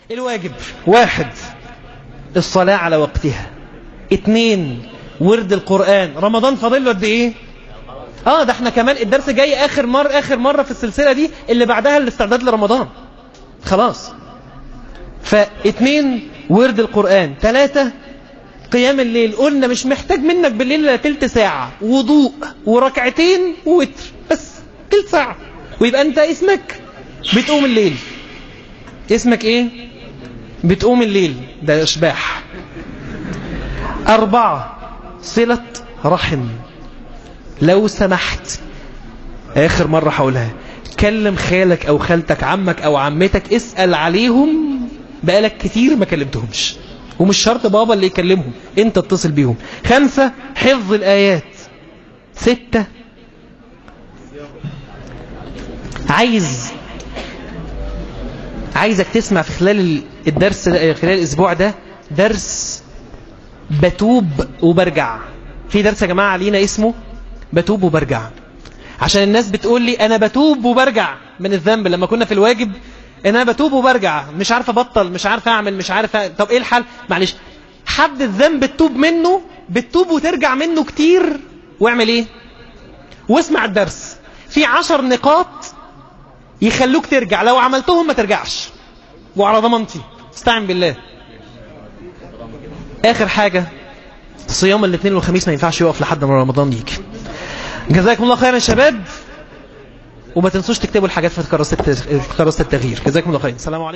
الواجب واحد الصلاة على وقتها اتنين ورد القرآن رمضان فاضل له قد ايه اه ده احنا كمان الدرس جاي اخر مرة اخر مرة في السلسلة دي اللي بعدها الاستعداد لرمضان خلاص فاتنين ورد القرآن ثلاثة قيام الليل قلنا مش محتاج منك بالليل الا تلت ساعة وضوء وركعتين ووتر بس تلت ساعة ويبقى انت اسمك بتقوم الليل اسمك ايه بتقوم الليل ده اشباح أربعة صلة رحم لو سمحت آخر مرة حولها كلم خالك أو خالتك عمك أو عمتك اسأل عليهم بقالك كتير ما كلمتهمش ومش شرط بابا اللي يكلمهم انت اتصل بيهم خمسة حفظ الآيات ستة عايز عايزك تسمع في خلال الدرس ده خلال الأسبوع ده درس بتوب وبرجع في درس يا جماعة علينا اسمه بتوب وبرجع عشان الناس بتقول لي أنا بتوب وبرجع من الذنب لما كنا في الواجب أنا بتوب وبرجع مش عارف أبطل مش عارف أعمل مش عارف أ... طب إيه الحل معلش حد الذنب تتوب منه بتتوب وترجع منه كتير واعمل إيه واسمع الدرس في عشر نقاط يخلوك ترجع لو عملتهم ما ترجعش وعلى ضمانتي استعن بالله آخر حاجة صيام الاثنين والخميس ما ينفعش يقف لحد ما رمضان يجي جزاكم الله خيرا يا شباب وما تنسوش تكتبوا الحاجات في كراسة التغيير جزاكم الله خيرا السلام عليكم